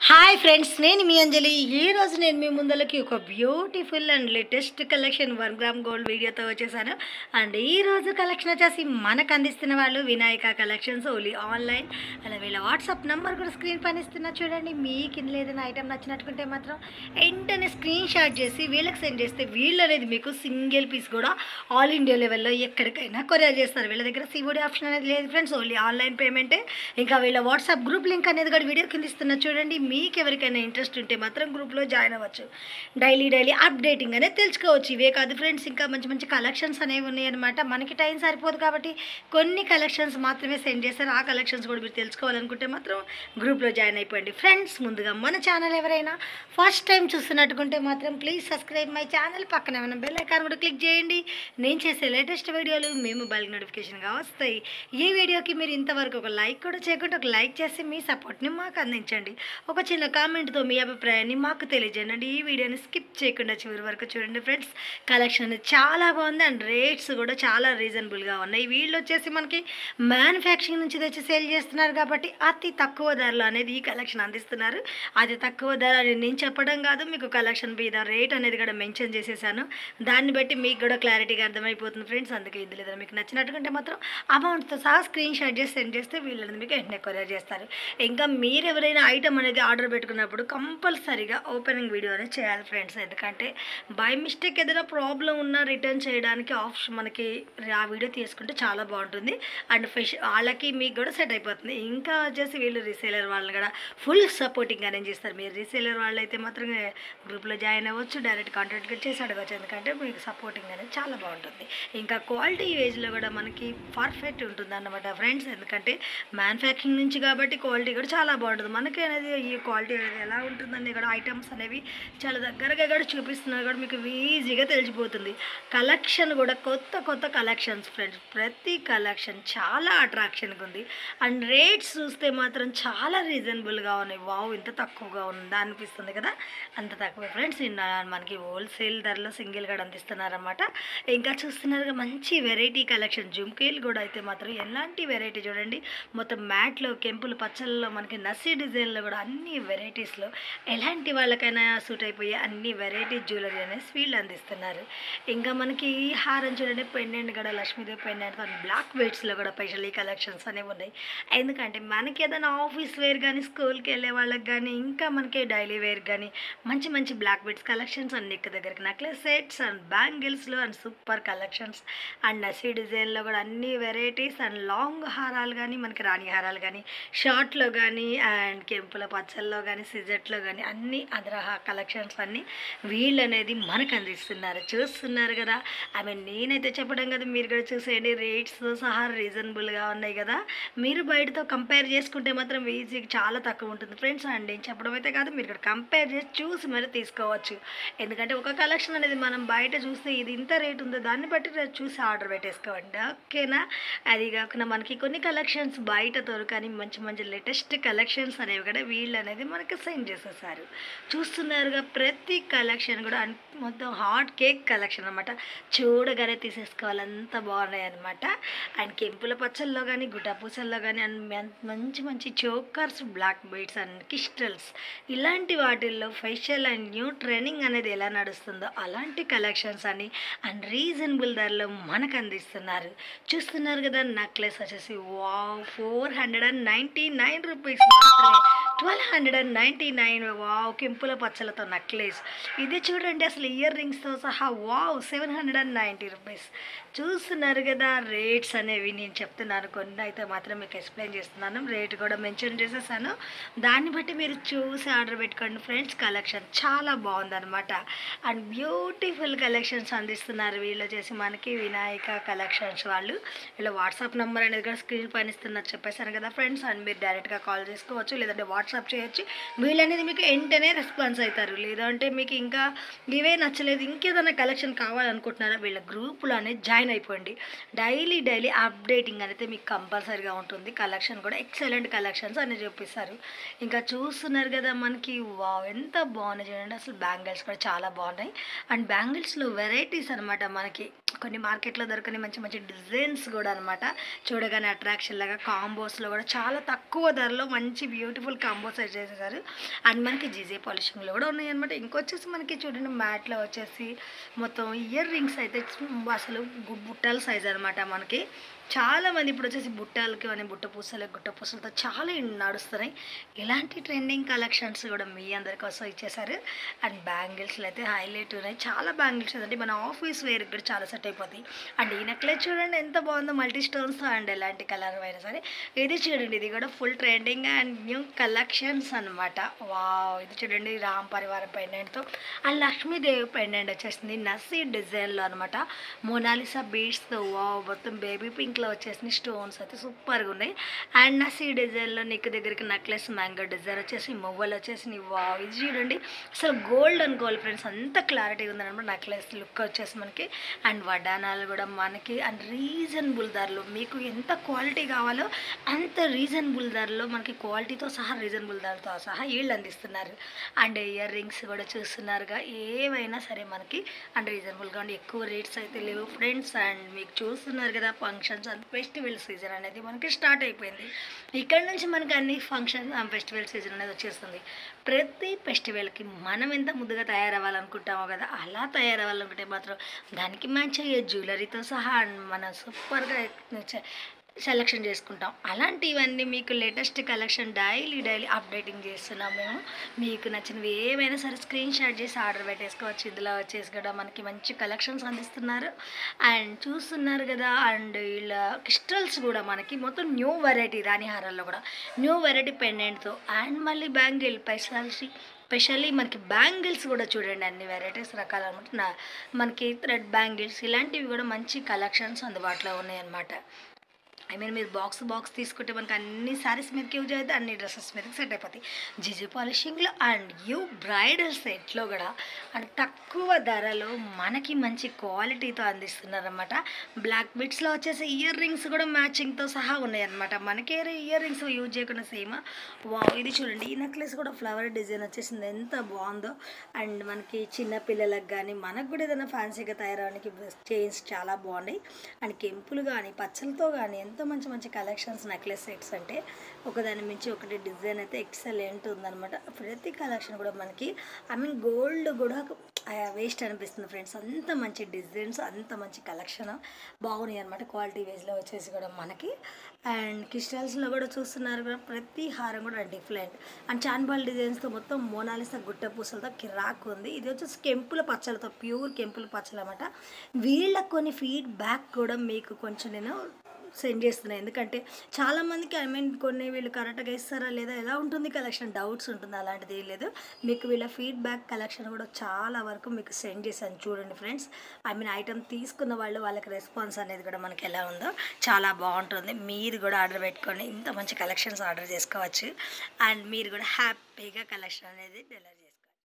hi friends నేను మీ అంజలి ఈ రోజు నేను మీ ముందలకి ఒక beautiful and latest collection one gram gold వీడియోతో వచ్చేసాను అండ్ ఈ రోజు కలెక్షన్ వచ్చేసి మనకు అందిస్తున్న వాళ్ళు వినాయక కలెక్షన్స్ ఓన్లీ ఆన్లైన్ అలా వీళ్ళ వాట్సాప్ నెంబర్ కూడా స్క్రీన్ పైన ఇస్తున్నా చూడండి మీకు ఇందులో ఏదైనా ఐటమ్ నచ్చినట్టుకుంటే మాత్రం వెంటనే స్క్రీన్ షాట్ చేసి వీళ్ళకి సెండ్ చేస్తే వీళ్ళు అనేది మీకు సింగిల్ పీస్ కూడా ఆల్ ఇండియా లెవెల్లో ఎక్కడికైనా కొరియర్ చేస్తారు వీళ్ళ దగ్గర సిఓడి ఆప్షన్ అనేది లేదు ఫ్రెండ్స్ ఓన్లీ ఆన్లైన్ పేమెంటే ఇంకా వీళ్ళ వాట్సాప్ గ్రూప్ లింక్ అనేది కూడా వీడియో కింద ఇస్తున్నా చూడండి మీకు ఎవరికైనా ఇంట్రెస్ట్ ఉంటే మాత్రం గ్రూప్లో జాయిన్ అవ్వచ్చు డైలీ డైలీ అప్డేటింగ్ అనేది తెలుసుకోవచ్చు ఇవే కాదు ఫ్రెండ్స్ ఇంకా మంచి మంచి కలెక్షన్స్ అనేవి ఉన్నాయన్నమాట మనకి టైం సరిపోదు కాబట్టి కొన్ని కలెక్షన్స్ మాత్రమే సెండ్ చేస్తారు ఆ కలెక్షన్స్ కూడా మీరు తెలుసుకోవాలనుకుంటే మాత్రం గ్రూప్లో జాయిన్ అయిపోండి ఫ్రెండ్స్ ముందుగా మన ఛానల్ ఎవరైనా ఫస్ట్ టైం చూస్తున్నట్టుకుంటే మాత్రం ప్లీజ్ సబ్స్క్రైబ్ మై ఛానల్ పక్కన ఏమైనా బెల్ ఐకాన్ కూడా క్లిక్ చేయండి నేను చేసే లేటెస్ట్ వీడియోలు మీ మొబైల్ నోటిఫికేషన్గా వస్తాయి ఈ వీడియోకి మీరు ఇంతవరకు ఒక లైక్ కూడా చేయకుండా ఒక లైక్ చేసి మీ సపోర్ట్ని మాకు అందించండి ఒక చిన్న కామెంట్తో మీ అభిప్రాయాన్ని మాకు తెలియజేయండి ఈ వీడియోని స్కిప్ చేయకుండా చివరి వరకు చూడండి ఫ్రెండ్స్ కలెక్షన్ అనేది చాలా బాగుంది అండ్ రేట్స్ కూడా చాలా రీజనబుల్గా ఉన్నాయి వీళ్ళు వచ్చేసి మనకి మ్యానుఫ్యాక్చరింగ్ నుంచి తెచ్చి సేల్ చేస్తున్నారు కాబట్టి అతి తక్కువ ధరలో అనేది ఈ కలెక్షన్ అందిస్తున్నారు అతి తక్కువ ధర అని నేను చెప్పడం కాదు మీకు కలెక్షన్ మీద రేట్ అనేది కూడా మెన్షన్ చేసేసాను దాన్ని బట్టి మీకు కూడా క్లారిటీగా అర్థమైపోతుంది ఫ్రెండ్స్ అందుకే ఇందులో ఏదైనా మీకు నచ్చినట్టుకుంటే మాత్రం అమౌంట్తో సహా స్క్రీన్ షాట్ చేసి సెండ్ చేస్తే వీళ్ళని మీకు వెంటనే కొరియర్ చేస్తారు ఇంకా మీరు ఎవరైనా ఐటమ్ అనేది ఆర్డర్ పెట్టుకున్నప్పుడు కంపల్సరీగా ఓపెనింగ్ వీడియో అనేది చేయాలి ఫ్రెండ్స్ ఎందుకంటే బై మిస్టేక్ ఏదైనా ప్రాబ్లం ఉన్నా రిటర్న్ చేయడానికి ఆప్షన్ మనకి ఆ వీడియో తీసుకుంటే చాలా బాగుంటుంది అండ్ ఫిష్ వాళ్ళకి మీకు కూడా సెట్ అయిపోతుంది ఇంకా వచ్చేసి వీళ్ళు రీసేలర్ వాళ్ళని కూడా ఫుల్ సపోర్టింగ్ అరేంజ్ చేస్తారు మీరు రీసేలర్ వాళ్ళు అయితే మాత్రం గ్రూప్లో జాయిన్ అవ్వచ్చు డైరెక్ట్ కాంటాక్ట్ చేసి అడగచ్చు ఎందుకంటే మీకు సపోర్టింగ్ అనేది చాలా బాగుంటుంది ఇంకా క్వాలిటీ వేజ్లో కూడా మనకి పర్ఫెక్ట్ ఉంటుంది అన్నమాట ఫ్రెండ్స్ ఎందుకంటే మ్యానుఫ్యాక్చరింగ్ నుంచి కాబట్టి క్వాలిటీ కూడా చాలా బాగుంటుంది మనకి అనేది ఈ క్వాలిటీ అనేది ఎలా ఉంటుందని కూడా ఐటమ్స్ అనేవి చాలా దగ్గరగా కూడా చూపిస్తున్నారు కూడా మీకు ఈజీగా తెలిసిపోతుంది కలెక్షన్ కూడా కొత్త కొత్త కలెక్షన్స్ ఫ్రెండ్స్ ప్రతి కలెక్షన్ చాలా అట్రాక్షన్గా ఉంది అండ్ రేట్స్ చూస్తే మాత్రం చాలా రీజనబుల్గా ఉన్నాయి వావ్ ఇంత తక్కువగా ఉందా అనిపిస్తుంది కదా అంత తక్కువ ఫ్రెండ్స్ మనకి హోల్సేల్ ధరలో సింగిల్ కూడా అందిస్తున్నారన్నమాట ఇంకా చూస్తున్నారుగా మంచి వెరైటీ కలెక్షన్ జుమ్కీలు కూడా అయితే మాత్రం ఎలాంటి వెరైటీ చూడండి మొత్తం మ్యాట్లో కెంపులు పచ్చళ్ళలో మనకి నసి డిజైన్లో కూడా అన్ని వెరైటీస్లో ఎలాంటి వాళ్ళకైనా సూట్ అయిపోయే అన్ని వెరైటీ జ్యువెలరీ అనేది వీళ్ళు అందిస్తున్నారు ఇంకా మనకి ఈ హారం చూడండి పెండెంట్ కూడా లక్ష్మీదేవి పెండెంట్ బ్లాక్ వెయిట్స్లో కూడా స్పెషల్ ఈ కలెక్షన్స్ అనేవి ఉన్నాయి ఎందుకంటే మనకి ఏదైనా ఆఫీస్ వేర్ కానీ స్కూల్కి వెళ్ళే వాళ్ళకి కానీ ఇంకా మనకి డైలీ వేర్ కానీ మంచి మంచి black beads collections and neck దగ్గరికి నెక్లెస్ సెట్స్ అండ్ బ్యాంగిల్స్లో అండ్ సూపర్ కలెక్షన్స్ అండ్ నసీ డిజైన్లో కూడా అన్ని వెరైటీస్ అండ్ లాంగ్ హారాలు కానీ మనకి రాణి హారాలు కానీ షార్ట్లో కానీ అండ్ కెంపుల పచ్చల్లో కానీ సిజెట్లో కానీ అన్ని అదరహ కలెక్షన్స్ అన్నీ వీళ్ళు అనేది మనకు అందిస్తున్నారు చూస్తున్నారు కదా ఐ మీన్ నేనైతే చెప్పడం కదా మీరు కూడా చూసేయండి రేట్స్ సహా రీజనబుల్గా ఉన్నాయి కదా మీరు బయటతో కంపేర్ చేసుకుంటే మాత్రం ఈజీగా చాలా తక్కువ ఉంటుంది ఫ్రెండ్స్ అండ్ నేను చెప్పడం అయితే కాదు మీరు ఇక్కడ కంపేర్ చేసి చూసి మరి తీసుకోవచ్చు ఎందుకంటే ఒక కలెక్షన్ అనేది మనం బయట చూస్తే ఇది ఇంత రేట్ ఉందో దాన్ని బట్టి రేపు చూసి ఆర్డర్ పెట్టేసుకోండి ఓకేనా అది కాకుండా మనకి కొన్ని కలెక్షన్స్ బయట దొరకని మంచి మంచి లేటెస్ట్ కలెక్షన్స్ అనేవి కూడా వీళ్ళు అనేది మనకి సెండ్ చేసేసారు చూస్తున్నారుగా ప్రతి కలెక్షన్ కూడా అన్- మొత్తం హాట్ కేక్ కలెక్షన్ అనమాట చూడగానే తీసేసుకోవాలి అంత బాగున్నాయి అనమాట అండ్ కెంపుల పచ్చల్లో కానీ గుడ్డపూసల్లో కానీ అండ్ మెన్- మంచి మంచి chokers black beads and crystals ఇలాంటి వాటిల్లో ఫెషియల్ అండ్ న్యూ ట్రైనింగ్ అనేది ఎలా నడుస్తుందో అలాంటి కలెక్షన్స్ అని అండ్ రీజనబుల్ ధరలో మనకు అందిస్తున్నారు చూస్తున్నారు కదా నెక్లెస్ వచ్చేసి wow four hundred and ninety nine rupees మాత్రమే twelve hundred and ninety nine wow కెంపుల పచ్చలతో నెక్లెస్ ఇది చూడండి అసలు ఇయర్ రింగ్స్తో సహా wow seven hundred and ninety rupees చూస్తున్నారు కదా రేట్స్ అనేవి నేను చెప్తున్నాను కొన్ని అయితే మాత్రం మీకు ఎక్స్ప్లెయిన్ చేస్తున్నాను రేట్ కూడా మెన్షన్ చేసేసాను దాన్ని బట్టి మీరు చూసి ఆర్డర్ పెట్టుకోండి ఫ్రెండ్స్ కలెక్షన్ చాలా బాగుందన్నమాట అండ్ బ్యూటిఫుల్ కలెక్షన్స్ అందిస్తున్నారు వీళ్ళు వచ్చేసి మనకి వినాయక కలెక్షన్స్ వాళ్ళు వీళ్ళ వాట్సాప్ నెంబర్ అనేది కూడా స్క్రీన్ పైన ఇస్తున్నారు చెప్పేశాను కదా ఫ్రెండ్స్ అండ్ మీరు డైరెక్ట్గా కాల్ చేసుకోవచ్చు లేదంటే వాట్సాప్ చేయొచ్చు వీళ్ళు అనేది మీకు వెంటనే రెస్పాన్స్ అవుతారు లేదంటే మీకు ఇంకా ఇవే నచ్చలేదు ఇంకేదైనా కలెక్షన్ కావాలనుకుంటున్నారా వీళ్ళ గ్రూపులో అనేది జాయిన్ అయిపోండి డైలీ డైలీ అప్డేటింగ్ అనేది మీకు కంపల్సరీగా ఉంటుంది కలెక్షన్ కూడా ఎక్సలెంట్ కలెక్షన్స్ అని చూపిస్తారు ఇంకా చూస్తున్నారు కదా మనకి వావ్ ఎంత బాగున్నాయి చూడండి అసలు బ్యాంగిల్స్ కూడా చాలా బాగున్నాయి అండ్ బ్యాంగిల్స్లో వెరైటీస్ అనమాట మనకి కొన్ని మార్కెట్లో దొరకని మంచి మంచి డిజైన్స్ కూడా అనమాట చూడగానే అట్రాక్షన్ లాగా కాంబోస్లో కూడా చాలా తక్కువ ధరలో మంచి బ్యూటిఫుల్ కాంబోస్ అయితే చేసేసారు అండ్ మనకి జీజే పాలిషింగ్లో కూడా ఉన్నాయి అనమాట ఇంకొచ్చేసి మనకి చూడండి మ్యాట్లో వచ్చేసి మొత్తం ఇయర్ రింగ్స్ అయితే అసలు గు- బుట్టల సైజ్ అనమాట మనకి చాలా మంది ఇప్పుడు వచ్చేసి బుట్టలకి అని బుట్ట పూసలు గుట్ట పూసలతో చాలా నడుస్తున్నాయి ఇలాంటి ట్రెండింగ్ కలెక్షన్స్ కూడా మీ అందరి కోసం ఇచ్చేసారు అండ్ బ్యాంగిల్స్లో అయితే హైలైట్ ఉన్నాయి చాలా బ్యాంగిల్స్ అంటే మన ఆఫీస్ వేర్కి కూడా చాలా సెట్ అయిపోతాయి అండ్ ఈ నెక్లెస్ చూడండి ఎంత బాగుందో మల్టీ స్టోన్స్తో అండ్ ఎలాంటి కలర్ అయినా సరే ఇది చూడండి ఇది కూడా full trending and new collections అనమాట వావ్ ఇది చూడండి రామ్ పరివారం పెండెంట్తో అండ్ లక్ష్మీదేవి పెండెంట్ వచ్చేసింది నస్సీ డిజైన్లో అనమాట మోనాలిసా బీడ్స్తో వావ్ మొత్తం బేబీ పింక్లో వచ్చేసిన స్టోన్స్ అయితే సూపర్గా ఉన్నాయి అండ్ నస్సీ డిజైన్లో నెక్ దగ్గరికి నెక్లెస్ మ్యాంగో డిజైన్ వచ్చేసి మువ్వలు వచ్చేసి వావ్ ఇది చూడండి అసలు గోల్డ్ అండ్ గోల్డ్ ఫ్రెండ్స్ అంత క్లారిటీ ఉందన్నమాట నెక్లెస్ లుక్ వచ్చేసి మనకి అండ్ వడ్డానాలు కూడా మనకి అండ్ రీజనబుల్ ధరలు మీకు ఎంత క్వాలిటీ కావాలో అంత రీజనబుల్ ధరలో మనకి క్వాలిటీతో సహా రీజనబుల్ ధరతో సహా వీళ్ళు అందిస్తున్నారు అండ్ ఇయర్ రింగ్స్ కూడా చూస్తున్నారుగా ఏవైనా సరే మనకి అండ్ రీజనబుల్గా ఉండి ఎక్కువ రేట్స్ అయితే లేవు ఫ్రెండ్స్ అండ్ మీకు చూస్తున్నారు కదా ఫంక్షన్స్ అండ్ ఫెస్టివల్ సీజన్ అనేది మనకి స్టార్ట్ అయిపోయింది ఇక్కడ నుంచి మనకి అన్ని ఫంక్షన్స్ అండ్ ఫెస్టివల్ సీజన్ అనేది వచ్చేస్తుంది ప్రతి ఫెస్టివల్కి మనం ఎంత ముద్దుగా తయారవ్వాలనుకుంటామో కదా అలా తయారవ్వాలనుకుంటే మాత్రం దానికి మ్యాచ్ అయ్యే జ్యువెలరీతో సహా మనం సూపర్గా సెలెక్షన్ చేసుకుంటాం అలాంటివన్నీ మీకు latest collection daily daily updating చేస్తున్నాం మేము మీకు నచ్చినవి ఏమైనా సరే స్క్రీన్ షాట్ చేసి ఆర్డర్ పెట్టేసుకోవచ్చు ఇందులో వచ్చేసి కూడా మనకి మంచి కలెక్షన్స్ అందిస్తున్నారు అండ్ చూస్తున్నారు కదా అండ్ ఇలా క్రిస్టల్స్ కూడా మనకి మొత్తం న్యూ వెరైటీ రాణి హారాల్లో కూడా న్యూ వెరైటీ పెండెంట్తో అండ్ మళ్ళీ బ్యాంగిల్ పైసాల్సి స్పెషల్లీ మనకి బ్యాంగిల్స్ కూడా చూడండి అన్ని వెరైటీస్ రకాలు అనమాట నా మనకి థ్రెడ్ బ్యాంగిల్స్ ఇలాంటివి కూడా మంచి కలెక్షన్స్ అందుబాటులో ఉన్నాయన్నమాట ఐ మీన్ మీరు బాక్స్ బాక్స్ తీసుకుంటే మనకి అన్ని శారీస్ మీదకి యూజ్ అవుతాయి అన్ని డ్రెస్సెస్ మీదకి సెట్ అయిపోతాయి జిజి పాలిషింగ్లో అండ్ యూ బ్రైడల్ సెట్లో కూడా అండ్ తక్కువ ధరలో మనకి మంచి క్వాలిటీతో అందిస్తున్నారన్నమాట బ్లాక్ బిట్స్లో వచ్చేసి ఇయర్ రింగ్స్ కూడా మ్యాచింగ్తో సహా ఉన్నాయన్నమాట మనకే ఇయర్ రింగ్స్ యూజ్ చేయకుండా సేమ్ వా ఇది చూడండి ఈ నెక్లెస్ కూడా ఫ్లవర్ డిజైన్ వచ్చేసింది ఎంత బాగుందో అండ్ మనకి చిన్న పిల్లలకు కానీ మనకు కూడా ఏదైనా ఫ్యాన్సీగా తయారవడానికి చైన్స్ చాలా బాగున్నాయి అండ్ కెంపులు కానీ పచ్చలతో కానీ ఎంత మంచి మంచి కలెక్షన్స్ నెక్లెస్ సెట్స్ అంటే ఒకదాని మించి ఒకటి డిజైన్ అయితే ఎక్సలెంట్ ఉందన్నమాట ప్రతి కలెక్షన్ కూడా మనకి ఐ మీన్ గోల్డ్ కూడా వేస్ట్ అనిపిస్తుంది ఫ్రెండ్స్ అంత మంచి డిజైన్స్ అంత మంచి కలెక్షన్ బాగున్నాయి అనమాట క్వాలిటీ వేస్లో వచ్చేసి కూడా మనకి అండ్ క్రిస్టల్స్లో కూడా చూస్తున్నారు కూడా ప్రతి హారం కూడా డిఫరెంట్ అండ్ చాన్బాల్ డిజైన్స్తో మొత్తం మోనాలిసా గుట్ట పూసలతో కిరాక్ ఉంది ఇది వచ్చేసి కెంపుల పచ్చలతో ప్యూర్ కెంపుల పచ్చలు అనమాట వీళ్ళ కొన్ని ఫీడ్బ్యాక్ కూడా మీకు కొంచెం నేను సెండ్ చేస్తున్నాను ఎందుకంటే చాలామందికి ఐ మీన్ కొన్ని వీళ్ళు కరెక్ట్గా ఇస్తారా లేదా ఎలా ఉంటుంది కలెక్షన్ డౌట్స్ ఉంటుంది అలాంటిది ఏం లేదు మీకు వీళ్ళ ఫీడ్బ్యాక్ కలెక్షన్ కూడా చాలా వరకు మీకు సెండ్ చేశాను చూడండి ఫ్రెండ్స్ ఐ మీన్ ఐటమ్ తీసుకున్న వాళ్ళు వాళ్ళకి రెస్పాన్స్ అనేది కూడా మనకి ఎలా ఉందో చాలా బాగుంటుంది మీరు కూడా ఆర్డర్ పెట్టుకొని ఇంత మంచి కలెక్షన్స్ ఆర్డర్ చేసుకోవచ్చు అండ్ మీరు కూడా హ్యాపీగా కలెక్షన్ అనేది డెలివరీ